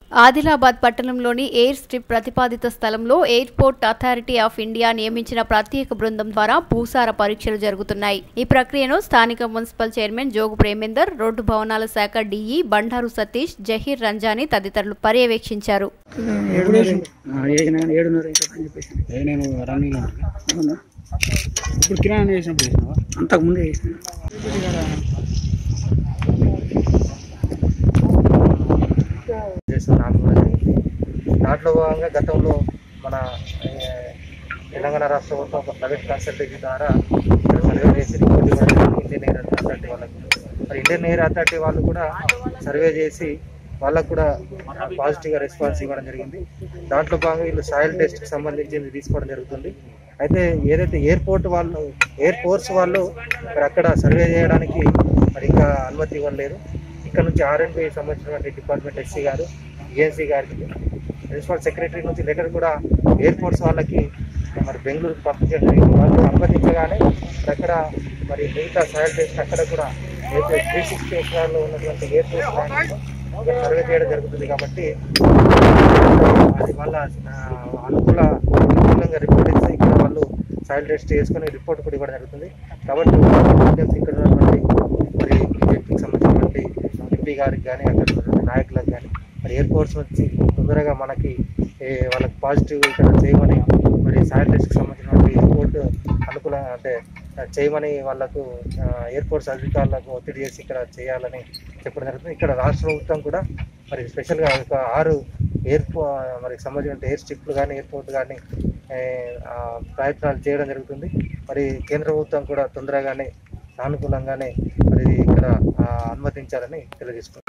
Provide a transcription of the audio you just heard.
ఆదిలాబాద్ పట్టణంలోని air strip ప్రతిపాదిత స్థలంలో ఎయిర్పోర్ట్ అథారిటీ ఆఫ్ ఇండియా నియమించిన ప్రత్యేక బృందం ద్వారా భూసార పరీక్షలు జరుగుతున్నాయి ఈ ప్రక్రియను స్థానిక municipal chairman Jogu Premender road భవనాల శాఖ డీఈ బండారు సతీష్ జహీర్ రంజానీ తదితరులు పర్యవేక్షించారు ఏడున్నర ఆ, ఏడున్నర ఏడున్నర ఇంకా అని చెప్పేసి ఏ నేను రన్నింగ్ అవునా ఇప్పుడు కిరాణా చేసినప్పుడు చేసినావా అంతకుముందే చేసిన చేస్తున్నాను కూడా జరిగింది దాంట్లో భాగంగా గతంలో మన ఏ, తెలంగాణ రాష్ట్ర ప్రభుత్వం ఒక ప్రైవేట్ కన్సల్టెన్సీ ద్వారా ఇక్కడ సర్వే చేసి రిపోర్ట్ ఇవ్వడం జరిగింది ఇండియన్ ఎయిర్ అథారిటీ వాళ్ళకి మరి ఇండియన్ ఎయిర్ అథారిటీ వాళ్ళు కూడా సర్వే చేసి వాళ్ళకు కూడా పాజిటివ్గా రెస్పాన్స్ ఇవ్వడం జరిగింది దాంట్లో భాగంగా వీళ్ళు సాయిల్ టెస్ట్కి సంబంధించింది తీసుకోవడం జరుగుతుంది అయితే ఏదైతే ఎయిర్పోర్ట్ వాళ్ళు ఎయిర్ ఫోర్స్ వాళ్ళు మరి అక్కడ సర్వే చేయడానికి మరి ఇంకా అనుమతి ఇవ్వలేదు ఇక్కడ నుంచి ఆర్ఎండ్బి సంబంధించినటువంటి డిపార్ట్మెంట్ ఎస్సీ గారు ఏఎన్సీ గారికి ప్రిన్సిపల్ సెక్రటరీ నుంచి లెటర్ కూడా ఎయిర్ ఫోర్స్ వాళ్ళకి మరి బెంగళూరుకి పంపించడం జరిగింది వాళ్ళు అనుమతించగానే అక్కడ మరి మిగతా సాయిల్ టెస్ట్ అక్కడ కూడా అయితే త్రీ సిక్స్టీ ఎకరాల్లో ఉన్నటువంటి ఎయిర్ ఫోర్స్ ల్యాండ్స్ సర్వే చేయడం జరుగుతుంది కాబట్టి అది వాళ్ళ ఆ, అనుకూల అనుకూలంగా రిపోర్ట్ ఇస్తే ఇక్కడ వాళ్ళు సాయిల్ టెస్ట్ చేసుకుని రిపోర్ట్ కూడా ఇవ్వడం జరుగుతుంది కాబట్టి విజ్ఞప్తి ఇక్కడ ఉన్నటువంటి మరి బీజేపీకి సంబంధించినటువంటి ఎంపీ గారికి కానీ అక్కడ ఉన్నటువంటి నాయకులకు కానీ మరి ఎయిర్ ఫోర్స్ వచ్చి తొందరగా మనకి ఏ, వాళ్ళకి పాజిటివ్ ఇక్కడ చేయమని మరి సాయిల్ టెస్ట్కి సంబంధించినటువంటి రిపోర్ట్ అనుకూల అంటే ఆ, చేయమని వాళ్ళకు ఆ, ఎయిర్ ఫోర్స్ అధికారులకు ఒత్తిడి చేసి ఇక్కడ చేయాలని చెప్పడం జరుగుతుంది ఇక్కడ రాష్ట్ర ప్రభుత్వం కూడా మరి స్పెషల్గా ఒక ఆరు ఎయిర్ మరి సంబంధించిన ఎయిర్ స్ట్రిప్లు కానీ ఎయిర్పోర్ట్ కానీ ప్రయత్నాలు చేయడం జరుగుతుంది మరి కేంద్ర ప్రభుత్వం కూడా తొందరగానే సానుకూలంగానే మరి ఇక్కడ ఆ, అనుమతించాలని తెలియజేసుకుంటున్నాను